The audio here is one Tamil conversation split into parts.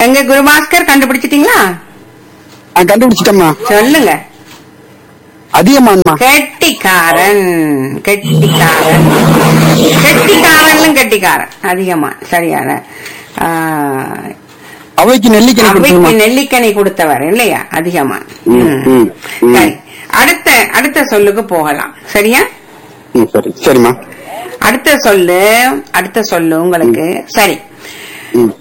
எங்க குருபாஸ்கர் கண்டுபிடிச்சிட்டீங்களா நான் கண்டுபிடிச்சிட்டேம்மா சொல்லுங்க அதிகமான்மா கெட்டிக்காரன் கெட்டிக்காரன் கெட்டிக்காரன்லும் கெட்டிக்காரன் அதிகமா சரியான ஆ, அவைக்கு நெல்லிக்கணி அவைக்கு கொடுத்துருமா நெல்லிக்கனி கொடுத்தவர் இல்லையா அதிகமா ம், ம். ம், ம். சரி அடுத்த அடுத்த சொல்லுக்கு போகலாம் சரியா ம், சரி சரிம்மா அடுத்த சொல்லு அடுத்த சொல்லு உங்களுக்கு சரி ம்.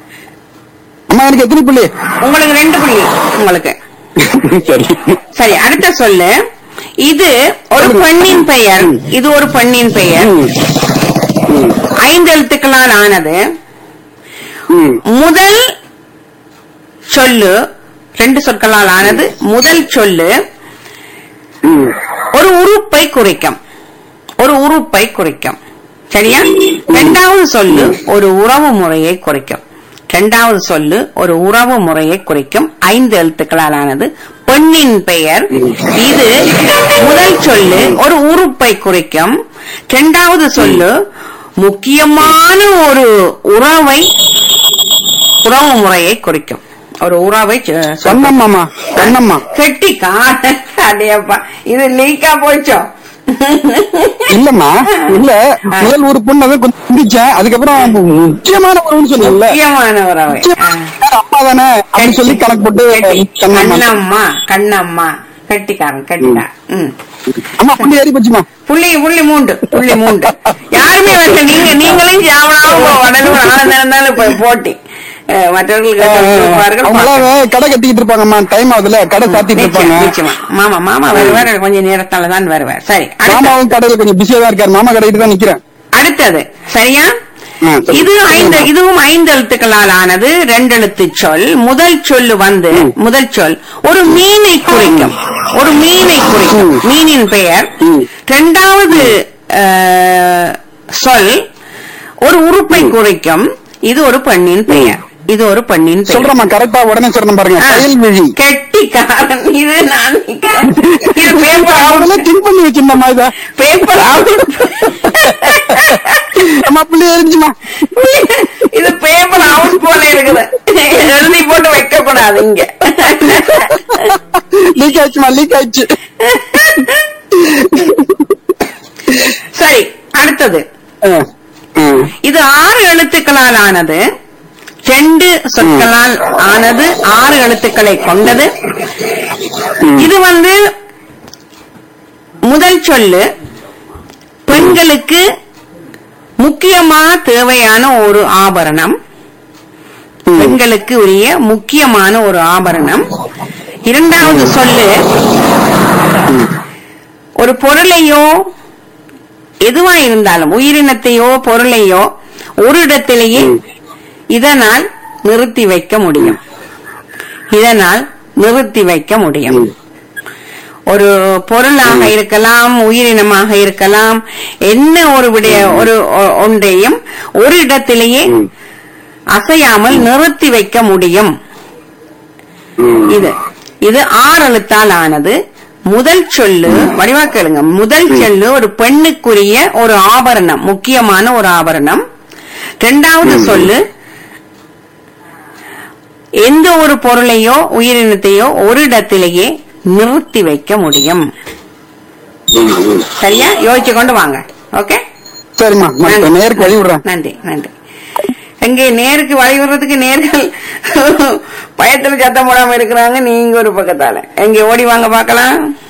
அம்மா எனக்கு எத்தனை புள்ளி உங்களுக்கு ரெண்டு புள்ளி உங்களுக்கு சரி சரி அடுத்த சொல்லு இது ஒரு பெண்ணின் பெயர் இது ஒரு பெண்ணின் பெயர் ம். ம். ஐந்து எழுத்துக்களால் ஆனது ம். முதல் சொல்லு ரெண்டு சொற்களால் ஆனது முதல் சொல்லு ம். ஒரு உறுப்பை குறிக்கும் ஒரு உறுப்பை குறிக்கும் சரியா இரண்டாவது சொல்லு ஒரு உறவு முறையை குறிக்கும் இரண்டாவது சொல்லு ஒரு உறவு முறையை குறிக்கும் ஐந்து எழுத்துக்களால் ஆனது பெண்ணின் பெயர் இது முதல் சொல்லு ஒரு உறுப்பை குறிக்கும் இரண்டாவது சொல்லு முக்கியமான ஒரு உறவை உறவு முறையை குறிக்கும் ஒரு உறவை சொ- சொல்லும். சொன்னம்மாமா சொன்னம்மா கெட்டி காண அடையப்பா இது லீக்கா போச்சோ இல்லம்மா இல்ல முதல் உறுப்புன்னு அதை கொஞ்சம் சிந்திச்சேன் அதுக்கப்புறம் முக்கியமான உறவுன்னு சொன்னீங்கல்ல முக்கியமான உறவை ஆ. அப்பா தானே அப்படின்னு சொல்லி கணக்கு போட்டு கெட்டி. சொன்னம்மா கண்ணம்மா கண்ணம்மா கெட்டிக்காரன் கெட்டிக்காரன் ம் அம்மா புள்ளி ஏறி போச்சுமா புள்ளி புள்ளி மூண்டு புள்ளி மூண்டு யாருமே வரல நீங்க நீங்களும் சாவணாவும் உடலும் ஆனந்தாலும் இப்ப போட்டி அஹ், மற்றவர்களுக்கு கொடுப்பார்கள். அவங்களாம் கடை கட்டிக்கிட்டு இருப்பாங்கம்மா டைம் ஆகுதுல கடை சாத்திட்டு நிச்சயம், இருப்பாங்க நிச்சயமா மாமா மாமா வருவார் கொஞ்ச நேரத்தால தான் வருவார் சரி அடுத்த- மாமாவும் கடையில கொஞ்சம் பிஸியா தான் இருக்காரு மாமா கடையிட்டு தான் நிக்கிறேன் அடுத்தது சரியா ஆ, சரி. இது ஐந்து இதுவும் ஐந்து எழுத்துக்களால் ஆனது ரெண்டு எழுத்து சொல் முதல் சொல்லு வந்து முதல் சொல் ஒரு மீனை குறிக்கும் ஒரு மீனை குறிக்கும் ம். மீனின் பெயர் ம். இரண்டாவது அஹ், சொல் ஒரு உறுப்பை குறிக்கும் இது ஒரு பெண்ணின் பெயர் இது ஒரு பெண்ணின் பெயர் சொல்றேம்மா கரெக்டா உடனே சொல்றேன் பாருங்க ஆ. கயல்விழி கெட்டிக்காரன் இது நான் நிக்கிறேன். இது பேப்பர் அவங்களே திங்க் பண்ணி வச்சிருந்தம்மா இத பேப்பர் அம்மா புள்ளி எரிஞ்சுமா இது பேப்பர் அவுட் போல இருக்குது எழுதி போட்டு வைக்க கூடாது இங்க லீக் ஆயிடுச்சுமா லீக் ஆயிடுச்சு சரி அடுத்தது ஆ, ஆ. இது ஆறு எழுத்துக்களால் ஆனது ரெண்டு சொற்களால் ஆனது ஆறு எழுத்துக்களை கொண்டது இது வந்து முதல் சொல்லு பெண்களுக்கு முக்கியமா தேவையான ஒரு ஆபரணம் பெண்களுக்கு உரிய முக்கியமான ஒரு ஆபரணம் இரண்டாவது சொல்லு ஒரு பொருளையோ எதுவா இருந்தாலும் உயிரினத்தையோ பொருளையோ ஒரு இடத்திலேயே இதனால் நிறுத்தி வைக்க முடியும் இதனால் நிறுத்தி வைக்க முடியும் ஒரு பொருளாக இருக்கலாம் உயிரினமாக இருக்கலாம் என்ன ஒரு விடைய ஒரு ஒ- ஒன்றையும் ஒரு இடத்திலேயே அசையாமல் நிறுத்தி வைக்க முடியும் இது இது ஆறு எழுத்தால் ஆனது முதல் சொல்லு வடிவா கேளுங்க முதல் சொல்லு ஒரு பெண்ணுக்குரிய ஒரு ஆபரணம் முக்கியமான ஒரு ஆபரணம் இரண்டாவது சொல்லு எந்த ஒரு பொருளையோ உயிரினத்தையோ ஒரு இடத்திலேயே நிறுத்தி வைக்க முடியும் சரியா யோசிச்சு கொண்டு வாங்க ஓகே சரிம்மா நான் இப்ப நேருக்கு வழி விடுறேன் நன்றி நன்றி எங்கே நேருக்கு வழி விடுறதுக்கு நேர்கள் பயத்துல சத்தம் போடாம இருக்கிறாங்க நீங்க ஒரு பக்கத்தால எங்க ஓடி வாங்க பார்க்கலாம்